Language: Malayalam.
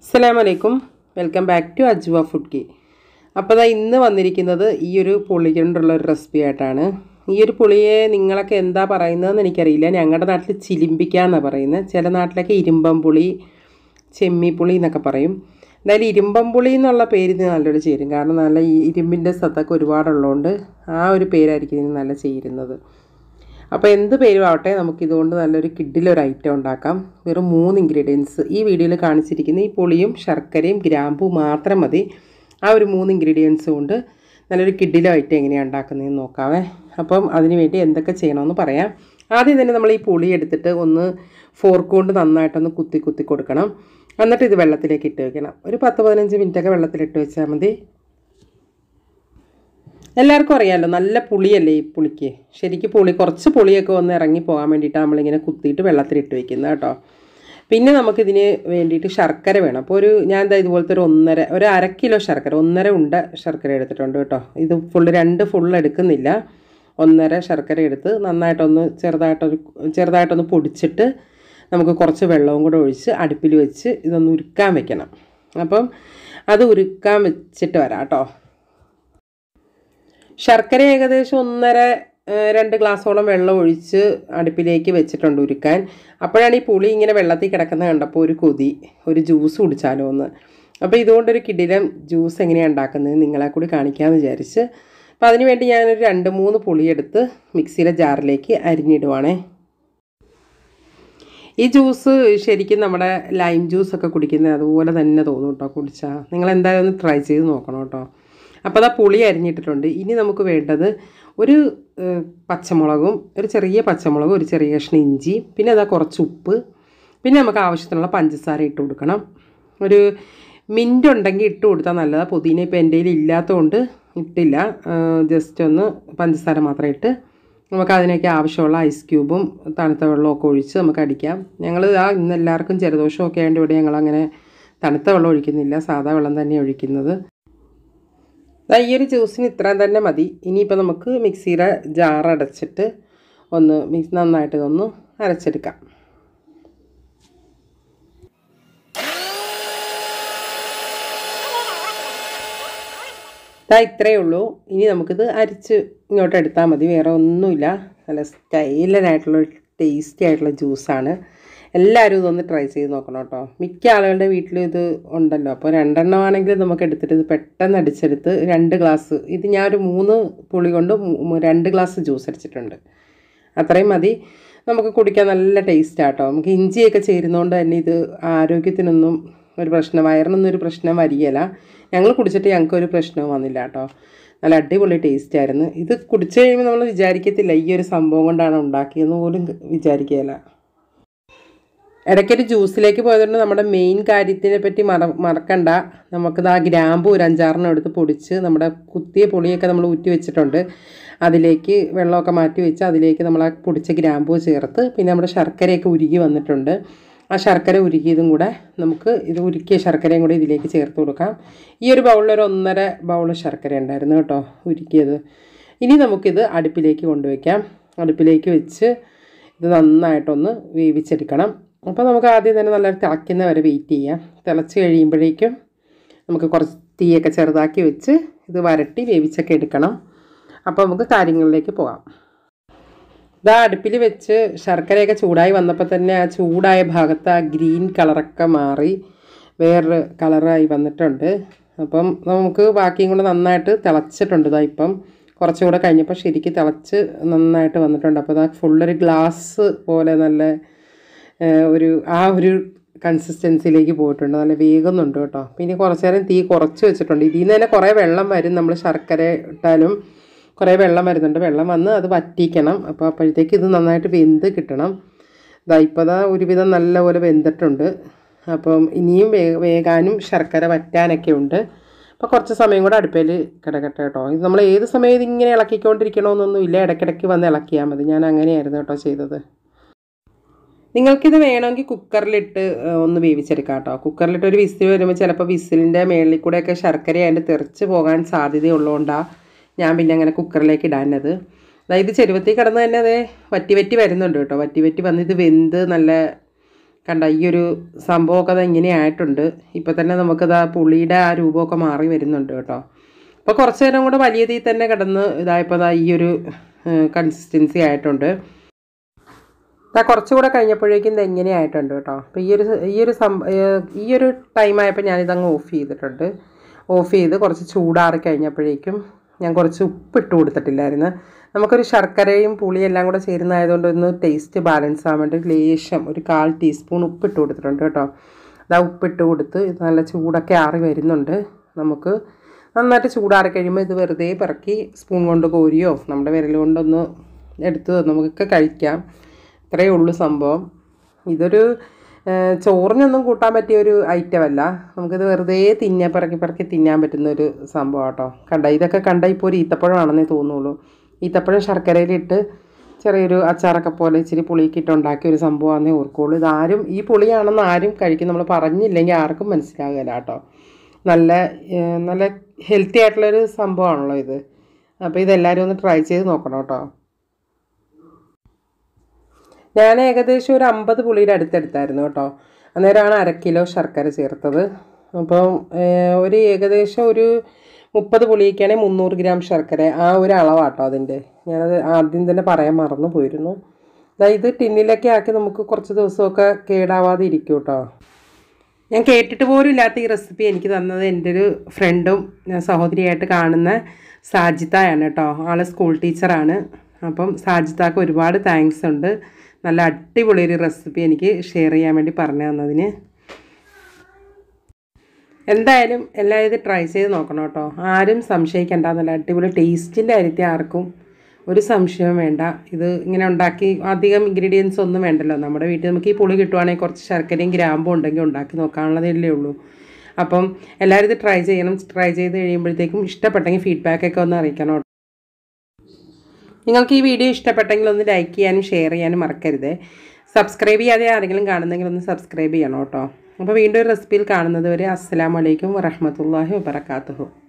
അസ്സലാമു അലൈക്കും welcome back to Ajwa food കി അപ്പോൾ ദാ ഇന്ന് വന്നിരിക്കുന്നത് ഈ ഒരു പുളി കൊണ്ടുള്ള ഒരു റെസിപ്പി ആയിട്ടാണ് ഈ ഒരു പുളിയെ നിങ്ങളൊക്കെ എന്താ പറയുന്നതെന്ന് എനിക്കറിയില്ല ഞങ്ങളുടെ നാട്ടിൽ ചിലിമ്പിക്ക എന്നാണ് പറയുന്നത് ചില നാട്ടിലൊക്കെ ഇരുമ്പം പുളി ചെമ്മിപ്പുളി എന്നൊക്കെ പറയും എന്തായാലും ഇരുമ്പം പുളി എന്നുള്ള പേര് ഇതിന് നല്ലൊരു ചേരും കാരണം നല്ല ഈ ഇരുമ്പിൻ്റെ സത്തൊക്കെ ഒരുപാടുള്ളതുകൊണ്ട് ആ ഒരു പേരായിരിക്കും ഇതിന് നല്ല ചേരുന്നത് അപ്പോൾ എന്ത് പേരും ആവട്ടെ നമുക്കിതുകൊണ്ട് നല്ലൊരു കിഡിലൊരു ഐറ്റം ഉണ്ടാക്കാം വെറും മൂന്ന് ഇൻഗ്രീഡിയൻസ് ഈ വീഡിയോയിൽ കാണിച്ചിരിക്കുന്ന ഈ പുളിയും ശർക്കരയും ഗ്രാമ്പൂ മാത്രം മതി ആ ഒരു മൂന്ന് ഇൻഗ്രീഡിയൻസ് കൊണ്ട് നല്ലൊരു കിഡിലോ ഐറ്റം എങ്ങനെയാണ് ഉണ്ടാക്കുന്നതെന്ന് നോക്കാവേ അപ്പം അതിന് വേണ്ടി എന്തൊക്കെ ചെയ്യണമെന്ന് പറയാം ആദ്യം തന്നെ നമ്മൾ ഈ പുളി എടുത്തിട്ട് ഒന്ന് ഫോർക്ക് കൊണ്ട് നന്നായിട്ടൊന്ന് കുത്തി കുത്തി കൊടുക്കണം എന്നിട്ട് ഇത് വെള്ളത്തിലേക്ക് ഇട്ട് വെക്കണം ഒരു പത്ത് പതിനഞ്ച് മിനിറ്റൊക്കെ വെള്ളത്തിലിട്ട് വെച്ചാൽ മതി എല്ലാവർക്കും അറിയാമല്ലോ നല്ല പുളിയല്ലേ ഈ പുളിക്ക് ശരിക്കും പുളി കുറച്ച് പുളിയൊക്കെ ഒന്ന് ഇറങ്ങി പോകാൻ വേണ്ടിയിട്ടാണ് നമ്മളിങ്ങനെ കുത്തിയിട്ട് വെള്ളത്തിലിട്ട് വെക്കുന്നത് കേട്ടോ പിന്നെ നമുക്കിതിന് വേണ്ടിയിട്ട് ശർക്കര വേണം അപ്പോൾ ഒരു ഞാൻ എന്താ ഇതുപോലത്തെ ഒരു ഒന്നര ഒരു അര കിലോ ശർക്കര ഒന്നര ഉണ്ട ശർക്കര എടുത്തിട്ടുണ്ട് കേട്ടോ ഇത് ഫുള്ള് രണ്ട് ഫുൾ എടുക്കുന്നില്ല ഒന്നര ശർക്കര എടുത്ത് നന്നായിട്ടൊന്ന് ചെറുതായിട്ടൊരു ചെറുതായിട്ടൊന്ന് പൊടിച്ചിട്ട് നമുക്ക് കുറച്ച് വെള്ളവും കൂടെ ഒഴിച്ച് അടുപ്പിൽ വെച്ച് ഇതൊന്ന് ഉരുക്കാൻ വെക്കണം അപ്പം അത് ഉരുക്കാൻ വെച്ചിട്ട് വരാം കേട്ടോ ശർക്കര ഏകദേശം ഒന്നര ഏഹ്, രണ്ട് ഗ്ലാസോളം വെള്ളം ഒഴിച്ച് അടുപ്പിലേക്ക് വെച്ചിട്ടുണ്ട് ഉരുക്കാൻ അപ്പോഴാണ് ഈ പുളി ഇങ്ങനെ വെള്ളത്തിൽ കിടക്കുന്നത് കണ്ടപ്പോൾ ഒരു കൊതി ഒരു ജ്യൂസ് കുടിച്ചാലോ എന്ന് അപ്പോൾ ഇതുകൊണ്ടൊരു കിടിലം ജ്യൂസ് എങ്ങനെയാണ് ഉണ്ടാക്കുന്നത് നിങ്ങളെ കൂടി കാണിക്കാമെന്ന് വിചാരിച്ച് അപ്പോൾ അതിന് വേണ്ടി ഞാനൊരു രണ്ട് മൂന്ന് പുളിയെടുത്ത് മിക്സിയിലെ ജാറിലേക്ക് അരിഞ്ഞിടുവാണേ ഈ ജ്യൂസ് ശരിക്കും നമ്മുടെ ലൈം ജ്യൂസൊക്കെ കുടിക്കുന്നത് അതുപോലെ തന്നെ തോന്നും കേട്ടോ കുടിച്ചാൽ നിങ്ങൾ എന്തായാലും ഒന്ന് ട്രൈ ചെയ്ത് നോക്കണം കേട്ടോ അപ്പോൾ അതാ പുളി അരിഞ്ഞിട്ടിട്ടുണ്ട് ഇനി നമുക്ക് വേണ്ടത് ഒരു ഏഹ്, പച്ചമുളകും ഒരു ചെറിയ പച്ചമുളകും ഒരു ചെറിയ കഷ്ണം ഇഞ്ചി പിന്നെ അതാ കുറച്ച് ഉപ്പ് പിന്നെ നമുക്ക് ആവശ്യത്തിനുള്ള പഞ്ചസാര ഇട്ട് കൊടുക്കണം ഒരു മിൻ്റ് ഉണ്ടെങ്കിൽ ഇട്ട് കൊടുത്താൽ നല്ലതാണ് പുതിന ഇപ്പോൾ എൻ്റെ കയ്യിൽ ഇല്ലാത്തതുകൊണ്ട് ഇട്ടില്ല ജസ്റ്റ് ഒന്ന് പഞ്ചസാര മാത്രം ഇട്ട് നമുക്ക് അതിനൊക്കെ ആവശ്യമുള്ള ഐസ് ക്യൂബും തണുത്ത വെള്ളമൊക്കെ ഒഴിച്ച് നമുക്ക് അടിക്കാം ഞങ്ങൾ ആ ഇന്ന് എല്ലാവർക്കും ജലദോഷമൊക്കെ ആയതുകൊണ്ട് ഇവിടെ ഞങ്ങളങ്ങനെ തണുത്ത വെള്ളം ഒഴിക്കുന്നില്ല സാധാ വെള്ളം തന്നെ ഒഴിക്കുന്നത് ദാ ഈ ഒരു ജ്യൂസിന് ഇത്രയും തന്നെ മതി ഇനിയിപ്പോൾ നമുക്ക് മിക്സിയുടെ ജാർ അടച്ചിട്ട് ഒന്ന് മിക്സ് നന്നായിട്ട് ഇതൊന്ന് അരച്ചെടുക്കാം ദാ ഇത്രയേ ഉള്ളൂ ഇനി നമുക്കിത് അരിച്ച് ഇങ്ങോട്ട് എടുത്താൽ മതി വേറെ ഒന്നുമില്ല നല്ല സ്റ്റൈലനായിട്ടുള്ള ടേസ്റ്റി ആയിട്ടുള്ള ജ്യൂസാണ് എല്ലാവരും ഇതൊന്ന് ട്രൈ ചെയ്ത് നോക്കണം കേട്ടോ മിക്ക ആളുകളുടെ വീട്ടിലും ഇത് ഉണ്ടല്ലോ അപ്പോൾ രണ്ടെണ്ണം ആണെങ്കിൽ നമുക്ക് എടുത്തിട്ട് ഇത് പെട്ടെന്ന് അടിച്ചെടുത്ത് രണ്ട് ഗ്ലാസ് ഇത് ഞാൻ ഒരു മൂന്ന് പുളി കൊണ്ട് മൂ- രണ്ട് ഗ്ലാസ് ജ്യൂസ് അടിച്ചിട്ടുണ്ട് അത്രയും മതി നമുക്ക് കുടിക്കാൻ നല്ല ടേസ്റ്റ് ആട്ടോ നമുക്ക് ഇഞ്ചിയൊക്കെ ചേരുന്നതുകൊണ്ട് തന്നെ ഇത് ആരോഗ്യത്തിനൊന്നും ഒരു പ്രശ്നം വയറിനൊന്നും ഒരു പ്രശ്നം വരികയില്ല ഞങ്ങൾ കുടിച്ചിട്ട് ഞങ്ങൾക്ക് ഒരു പ്രശ്നവും വന്നില്ല കേട്ടോ നല്ല അടിപൊളി ടേസ്റ്റ് ആയിരുന്നു ഇത് കുടിച്ചു കഴിയുമ്പോൾ നമ്മൾ വിചാരിക്കത്തില്ല ഈ ഒരു സംഭവം കൊണ്ടാണ് ഉണ്ടാക്കിയെന്ന് പോലും വിചാരിക്കുകയില്ല ഇടയ്ക്കൊരു ജ്യൂസിലേക്ക് പോയതുകൊണ്ട് നമ്മുടെ മെയിൻ കാര്യത്തിനെ പറ്റി മറ മറക്കണ്ട നമുക്കിത് ആ ഗ്രാമ്പു ഒരു അഞ്ചാറെണ്ണം എടുത്ത് പൊടിച്ച് നമ്മുടെ കുത്തിയ പുളിയൊക്കെ നമ്മൾ ഊറ്റി വെച്ചിട്ടുണ്ട് അതിലേക്ക് വെള്ളമൊക്കെ മാറ്റി വെച്ച് അതിലേക്ക് നമ്മൾ ആ പൊടിച്ച ഗ്രാമ്പൂ ചേർത്ത് പിന്നെ നമ്മുടെ ശർക്കരയൊക്കെ ഉരുകി വന്നിട്ടുണ്ട് ആ ശർക്കര ഉരുകിയതും കൂടെ നമുക്ക് ഇത് ഉരുക്കിയ ശർക്കരയും കൂടെ ഇതിലേക്ക് ചേർത്ത് കൊടുക്കാം ഈ ഒരു ബൗളിൽ ഒരു ഒന്നര ബൗൾ ശർക്കര ഉണ്ടായിരുന്നു കേട്ടോ ഉരുക്കിയത് ഇനി നമുക്കിത് അടുപ്പിലേക്ക് കൊണ്ടുവയ്ക്കാം അടുപ്പിലേക്ക് വെച്ച് ഇത് നന്നായിട്ടൊന്ന് വേവിച്ചെടുക്കണം അപ്പോൾ നമുക്ക് ആദ്യം തന്നെ നല്ല തിളയ്ക്കുന്ന വരെ വെയിറ്റ് ചെയ്യാം തിളച്ച് കഴിയുമ്പോഴേക്കും നമുക്ക് കുറച്ച് തീയൊക്കെ ചെറുതാക്കി വെച്ച് ഇത് വരട്ടി വേവിച്ചൊക്കെ എടുക്കണം അപ്പോൾ നമുക്ക് കാര്യങ്ങളിലേക്ക് പോകാം ഇതാ അടുപ്പിൽ വെച്ച് ശർക്കരയൊക്കെ ചൂടായി വന്നപ്പോൾ തന്നെ ആ ചൂടായ ഭാഗത്ത് ആ ഗ്രീൻ കളറൊക്കെ മാറി വേറൊരു കളറായി വന്നിട്ടുണ്ട് അപ്പം നമുക്ക് ബാക്കിയും കൂടെ നന്നായിട്ട് തിളച്ചിട്ടുണ്ട് ഇതാ ഇപ്പം കുറച്ചുകൂടെ കഴിഞ്ഞപ്പോൾ ശരിക്കും തിളച്ച് നന്നായിട്ട് വന്നിട്ടുണ്ട് അപ്പോൾ ഇതാ ഫുള്ളൊരു ഗ്ലാസ് പോലെ നല്ല ഏഹ്, ഒരു ആ ഒരു കൺസിസ്റ്റൻസിയിലേക്ക് പോയിട്ടുണ്ട് നല്ല വേഗുന്നുണ്ട് കേട്ടോ പിന്നെ കുറച്ച് നേരം തീ കുറച്ച് വെച്ചിട്ടുണ്ട് ഇതിൽ നിന്ന് തന്നെ കുറേ വെള്ളം വരും നമ്മൾ ശർക്കര ഇട്ടാലും കുറേ വെള്ളം വരുന്നുണ്ട് വെള്ളം വന്ന് അത് വറ്റിക്കണം അപ്പോൾ അപ്പോഴത്തേക്ക് ഇത് നന്നായിട്ട് വെന്ത് കിട്ടണം ഇതാ ഇപ്പോൾ ദാ ഒരുവിധം നല്ലപോലെ വെന്തിട്ടുണ്ട് അപ്പം ഇനിയും വേ വേകാനും ശർക്കര വറ്റാനൊക്കെ ഉണ്ട് അപ്പോൾ കുറച്ച് സമയം കൂടെ അടുപ്പയിൽ കിടക്കട്ടെ കേട്ടോ ഇത് നമ്മൾ ഏത് സമയം ഇതിങ്ങനെ ഇളക്കിക്കൊണ്ടിരിക്കണമെന്നൊന്നും ഇല്ല ഇടയ്ക്കിടയ്ക്ക് വന്ന് ഇളക്കിയാൽ മതി ഞാൻ അങ്ങനെയായിരുന്നു കേട്ടോ ചെയ്തത് നിങ്ങൾക്കിത് വേണമെങ്കിൽ കുക്കറിലിട്ട് ഏഹ്, ഒന്ന് വേവിച്ചെടുക്കാം കേട്ടോ കുക്കറിലിട്ട് ഒരു വിസിൽ വരുമ്പോൾ ചിലപ്പോൾ വിസിലിൻ്റെ മേളിൽ കൂടെയൊക്കെ ശർക്കര അതിൻ്റെ തെറിച്ച് പോകാൻ സാധ്യതയുള്ളതുകൊണ്ടാണ് ഞാൻ പിന്നെ അങ്ങനെ കുക്കറിലേക്ക് ഇടാനത് അതായത് ചെരുവത്തിൽ കിടന്ന് തന്നെ അതേ വറ്റി വറ്റി വരുന്നുണ്ട് കേട്ടോ വറ്റി വറ്റി വന്ന് ഇത് വെന്ത് നല്ല കണ്ട ഈ ഒരു സംഭവമൊക്കെ അത് ഇങ്ങനെ ആയിട്ടുണ്ട് ഇപ്പം തന്നെ നമുക്കത് ആ പുളിയുടെ ആ രൂപമൊക്കെ മാറി വരുന്നുണ്ട് കേട്ടോ അപ്പോൾ കുറച്ച് നേരം കൂടെ വലിയ തീ തന്നെ കിടന്ന് ഇതായപ്പോൾ ദാ ഈ ഒരു കൺസിസ്റ്റൻസി ആയിട്ടുണ്ട് ദാ കുറച്ചുകൂടെ കഴിഞ്ഞപ്പോഴേക്കും ഇത് എങ്ങനെ ആയിട്ടുണ്ട് കേട്ടോ അപ്പോൾ ഈ ഒരു ഈ ഒരു സം ഏഹ് ഈ ഒരു ടൈം ആയപ്പോൾ ഞാനിതങ്ങ് ഓഫ് ചെയ്തിട്ടുണ്ട് ഓഫ് ചെയ്ത് കുറച്ച് ചൂടാറി കഴിഞ്ഞപ്പോഴേക്കും ഞാൻ കുറച്ച് ഉപ്പ് ഇട്ട് കൊടുത്തിട്ടില്ലായിരുന്നു നമുക്കൊരു ശർക്കരയും പുളിയും എല്ലാം കൂടെ ചേരുന്നതായതുകൊണ്ട് ഒന്ന് ടേസ്റ്റ് ബാലൻസ് ആവാൻ വേണ്ടി ലേശം ഒരു കാൽ ടീസ്പൂൺ ഉപ്പ് ഇട്ട് കൊടുത്തിട്ടുണ്ട് കേട്ടോ അതാ ഉപ്പിട്ട് കൊടുത്ത് ഇത് നല്ല ചൂടൊക്കെ ആറി വരുന്നുണ്ട് നമുക്ക് നന്നായിട്ട് ചൂടാറി കഴിയുമ്പോൾ ഇത് വെറുതെ പിറക്കി സ്പൂൺ കൊണ്ട് കോരിയോ നമ്മുടെ വിരൽ കൊണ്ടൊന്ന് എടുത്ത് നമുക്കൊക്കെ കഴിക്കാം ഇത്രയേ ഉള്ളൂ സംഭവം ഇതൊരു ഏഹ്, ചോറിനൊന്നും കൂട്ടാൻ പറ്റിയ ഒരു ഐറ്റം അല്ല നമുക്കിത് വെറുതെ തിന്നാൻ പിറക്കി പിറക്കി തിന്നാൻ പറ്റുന്ന ഒരു സംഭവം കേട്ടോ കണ്ട ഇതൊക്കെ കണ്ട ഇപ്പോൾ ഒരു ഈത്തപ്പഴമാണെന്നേ തോന്നുള്ളൂ ഈത്തപ്പഴം ശർക്കരയിലിട്ട് ചെറിയൊരു അച്ചാറൊക്കെ പോലെ ഇച്ചിരി പുളിയൊക്കെ ഇട്ട് ഉണ്ടാക്കിയ ഒരു സംഭവമാണെന്നേ ഓർക്കുള്ളൂ ഇതാരും ഈ പുളിയാണെന്ന് ആരും കഴിക്കും നമ്മൾ പറഞ്ഞില്ലെങ്കിൽ ആർക്കും മനസ്സിലാകില്ല കേട്ടോ നല്ല ഏഹ്, നല്ല ഹെൽത്തി ആയിട്ടുള്ളൊരു സംഭവമാണല്ലോ ഇത് അപ്പോൾ ഇതെല്ലാവരും ഒന്ന് ട്രൈ ചെയ്ത് നോക്കണം കേട്ടോ ഞാൻ ഏകദേശം ഒരു അമ്പത് പുളിയുടെ അടുത്തെടുത്തായിരുന്നു കേട്ടോ അന്നേരമാണ് അര കിലോ ശർക്കര ചേർത്തത് അപ്പം ഏഹ്, ഒരു ഏകദേശം ഒരു മുപ്പത് പുളിയൊക്കെയാണെങ്കിൽ മുന്നൂറ് ഗ്രാം ശർക്കര ആ ഒരു അളവാട്ടോ അതിൻ്റെ ഞാനത് ആദ്യം തന്നെ പറയാൻ മറന്നു പോയിരുന്നു ദാ ഇത് ടിന്നിലൊക്കെ ആക്കി നമുക്ക് കുറച്ച് ദിവസമൊക്കെ കേടാവാതെ ഇരിക്കും കേട്ടോ ഞാൻ കേട്ടിട്ട് പോലും ഇല്ലാത്ത ഈ റെസിപ്പി എനിക്ക് തന്നത് എൻ്റെ ഒരു ഫ്രണ്ടും ഞാൻ സഹോദരിയായിട്ട് കാണുന്ന സാജിത്തയാണ് കേട്ടോ ആൾ സ്കൂൾ ടീച്ചറാണ് അപ്പം സാജിത്താക്ക് ഒരുപാട് താങ്ക്സ് ഉണ്ട് നല്ല അടിപൊളി ഒരു റെസിപ്പി എനിക്ക് ഷെയർ ചെയ്യാൻ വേണ്ടി പറഞ്ഞു തന്നതിന് എന്തായാലും എല്ലാവരും ഇത് ട്രൈ ചെയ്ത് നോക്കണം കേട്ടോ ആരും സംശയിക്കണ്ട നല്ല അടിപൊളി ടേസ്റ്റിൻ്റെ കാര്യത്തിൽ ആർക്കും ഒരു സംശയവും വേണ്ട ഇത് ഇങ്ങനെ ഉണ്ടാക്കി അധികം ഇൻഗ്രീഡിയൻസ് ഒന്നും വേണ്ടല്ലോ നമ്മുടെ വീട്ടിൽ നമുക്ക് ഈ പുളി കിട്ടുവാണെങ്കിൽ കുറച്ച് ശർക്കരയും ഗ്രാമ്പും ഉണ്ടെങ്കിൽ ഉണ്ടാക്കി നോക്കാനുള്ളതല്ലേ ഉള്ളൂ അപ്പം എല്ലാവരും ഇത് ട്രൈ ചെയ്യണം ട്രൈ ചെയ്ത് കഴിയുമ്പോഴത്തേക്കും ഇഷ്ടപ്പെട്ടെങ്കിൽ ഫീഡ്ബാക്കൊക്കെ ഒന്ന് അറിയിക്കണം കേട്ടോ. നിങ്ങൾക്ക് ഈ വീഡിയോ ഇഷ്ടപ്പെട്ടെങ്കിൽ ഒന്ന് ലൈക്ക് ചെയ്യാനും ഷെയർ ചെയ്യാനും മറക്കരുത് സബ്സ്ക്രൈബ് ചെയ്യാതെ ആരെങ്കിലും കാണുന്നെങ്കിൽ ഒന്ന് സബ്സ്ക്രൈബ് ചെയ്യണം കേട്ടോ അപ്പോൾ വീണ്ടും ഒരു റെസിപ്പിയിൽ കാണുന്നത് വരെ അസ്സലാമലൈക്കും വറഹമത്തല്ലാഹി വബർക്കാത്തുഹു